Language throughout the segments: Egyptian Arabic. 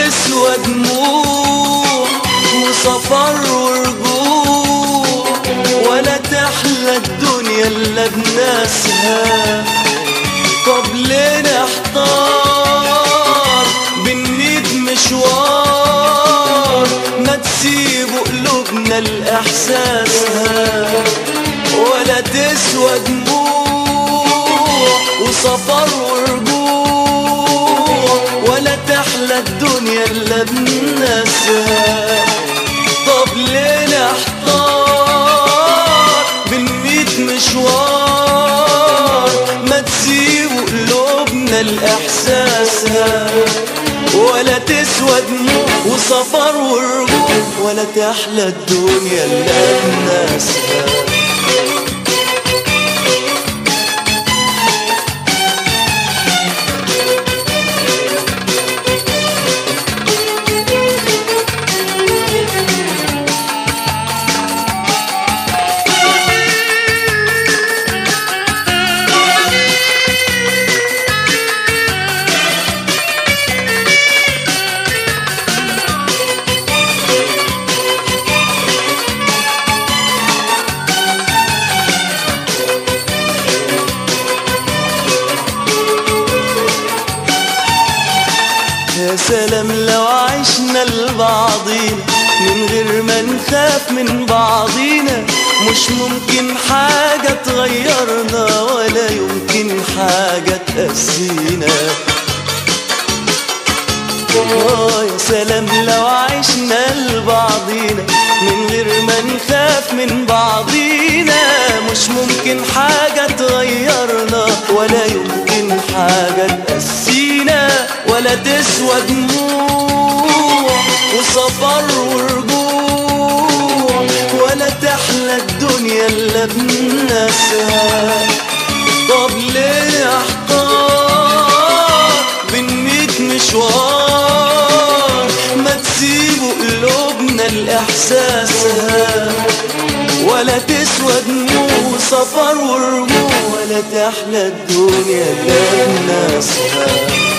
تسوى دموع وسفر ورجوع ولا تحلى الدنيا الا بناسها طب ليه نحتار بالنيد مشوار ما تسيبوا قلوبنا لإحساسها ولا تسوى دموع وسفر ورجوع ولا تحلى الدنيا الا بناسها طب ليه نحتار بالميت مشوار ما تسيبوا قلوبنا لإحساسها ولا تسوى دموع وسفر ورجوع ولا تحلى الدنيا الا بناسها يا سلام لو عشنا لبعضينا من غير ما نخاف من بعضينا مش ممكن حاجة تغيرنا ولا يمكن حاجة تأذينا آه يا سلام لو عشنا لبعضينا من غير ما نخاف من بعضينا مش ممكن حاجة تغيرنا ولا يمكن حاجة تأسينا ولا تسوى دموع وسفر ورجوع ولا تحلى الدنيا الا بناسها طب ليه احتار بين ميت مشوار ما تسيبوا قلوبنا لإحساسها ولا تسوى دموع سفر ورجوع ولا تحلى الدنيا الا بناسها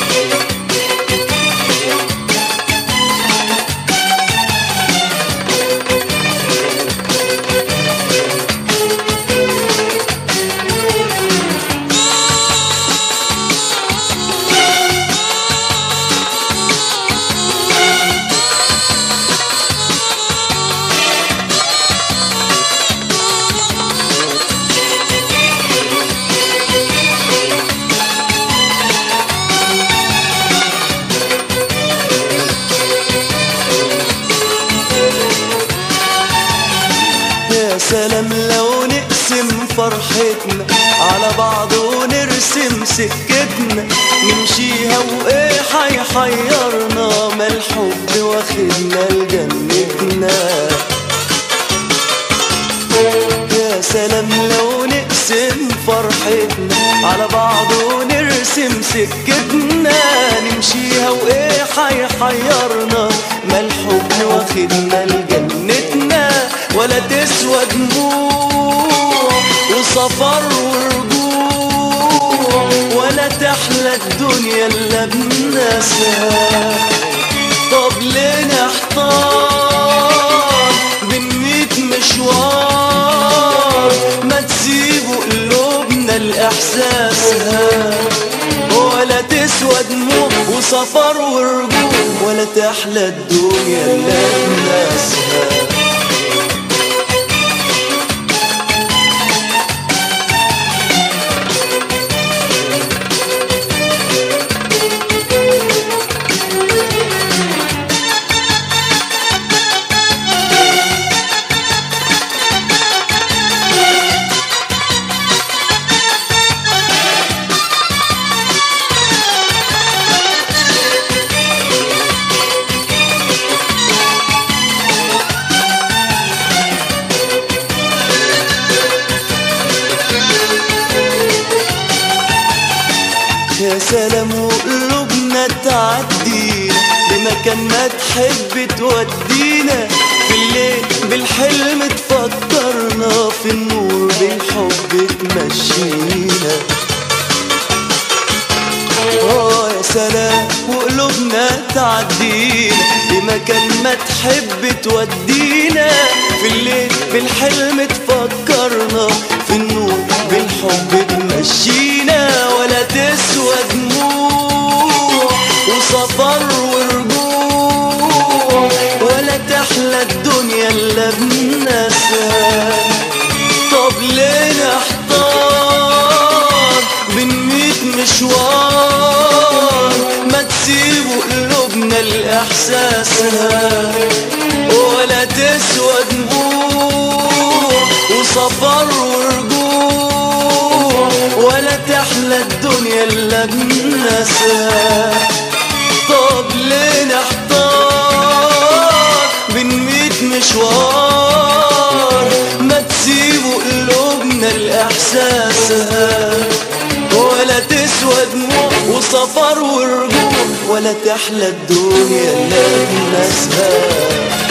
يا سلام لو نقسم فرحتنا على بعض ونرسم سكتنا نمشيها وايه حيحيرنا ما الحب واخدنا لجنتنا يا سلام لو نقسم فرحتنا على بعض ونرسم سكتنا نمشيها وايه حيحيرنا ما الحب واخدنا لجنتنا ولا تسوى دموع وسفر ورجوع ولا تحلى الدنيا الا بناسها طب ليه نحتار بين ميت مشوار ما تسيبوا قلوبنا لإحساسها ولا تسوى دموع وسفر ورجوع ولا تحلى الدنيا الا بناسها يا سلام وقلوبنا تعدينا لمكان ما تحب تودينا في الليل بالحلم تفكرنا في النور بالحب تمشينا اه يا سلام وقلوبنا تعدينا لمكان ما تحب تودينا في الليل بالحلم تفكرنا في النور بالحب تمشينا ولا تسوى دموع وسفر ورجوع ولا تحلى الدنيا الا بناسها طب ليه نحتار بين ميت مشوار ما تسيبوا قلوبنا لإحساسها ولا تسوى دموع وسفر ورجوع ولا تحلى الدنيا إلا بناسها طب ليه نحتار بين ميت مشوار ما تسيبوا قلوبنا لإحساسها ولا تسوى دموع وسفر ورجوع ولا تحلى الدنيا إلا بناسها